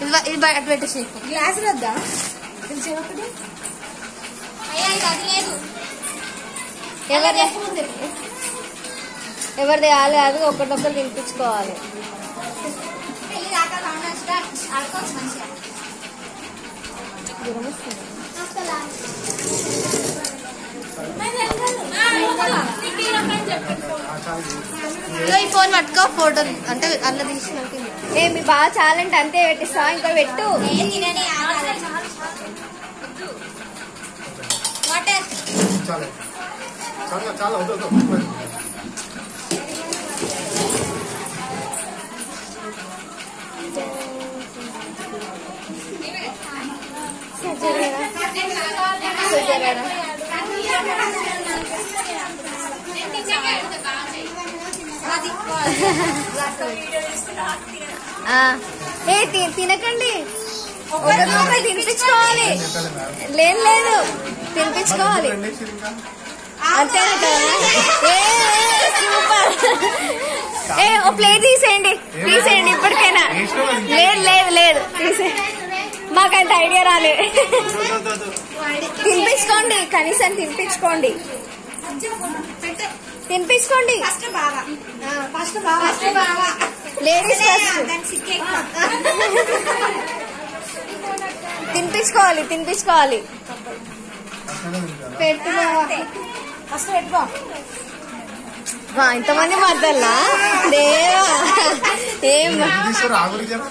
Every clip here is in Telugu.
ఇది బ- ఇది బయట పెట్టేసి గ్లాస్ వద్దా కొంచెం ఒకటి అయ్యా ఇది అది లేదు ఎవరి ఎవరిది కాదు అది ఒకటొక్కరు తినిపించుకోవాలి పెళ్లి దాకా కావాల్సిన ఆడుకోవచ్చు మంచిగా జ్వరం వస్తుంది. ఇదిగో ఈ ఫోన్ పట్టుకో ఫోటో అంటే అల్ల తీసినాక ఏ మీ బాగా చాలంటే అంతే పెట్టిస్తా ఇంకా పెట్టు ఏ తినని ఆగాలి వాటర్ చాలా చాలా చాలా వద్దు వద్దు ఆ. ఏ తి- తినకండి ఒకరిని ఒకరు తినిపించుకోవాలి లేదు లేదు తినిపించుకోవాలి అంతేనట ఏ ఏ, సూపర్ ఏ ఓ ప్లేట్ తీసేయండి తీసేయండి ఇప్పటికైనా లేదు లేదు లేదు తీసే మాకంత ఐడియా రాలే తినిపించుకోండి కనీసం తినిపించుకోండి తినిపించుకోండి ఫస్ట్ బాగా ఫస్ట్ బాగా ఫస్ట్ బాగా లేడీస్ ఫస్ట్ దానికి సిక్కే తినిపించుకోవాలి తినిపించుకోవాలి పెట్టు ఫస్ట్ పెట్టుకో వా, ఇంతమంది మద్దల్లా దేవా ఏం తీసుకురా ఆగురి జర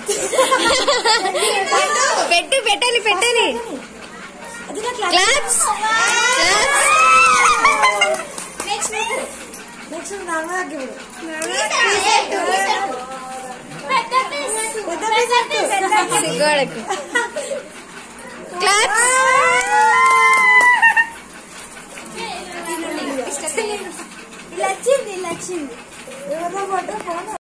పెట్టి పెట్టాలి పెట్టాలి క్లాప్స్ క్లాప్స్ నెక్స్ట్ నెక్స్ట్ నర్మదాకి ఇవ్వడు పెద్ద పీస్ పెద్ద పీస్ సిగ్గోడకు క్లాప్స్ ఇలా వచ్చింది ఇలా వచ్చింది ఎవరో ఫోటో ఫోన్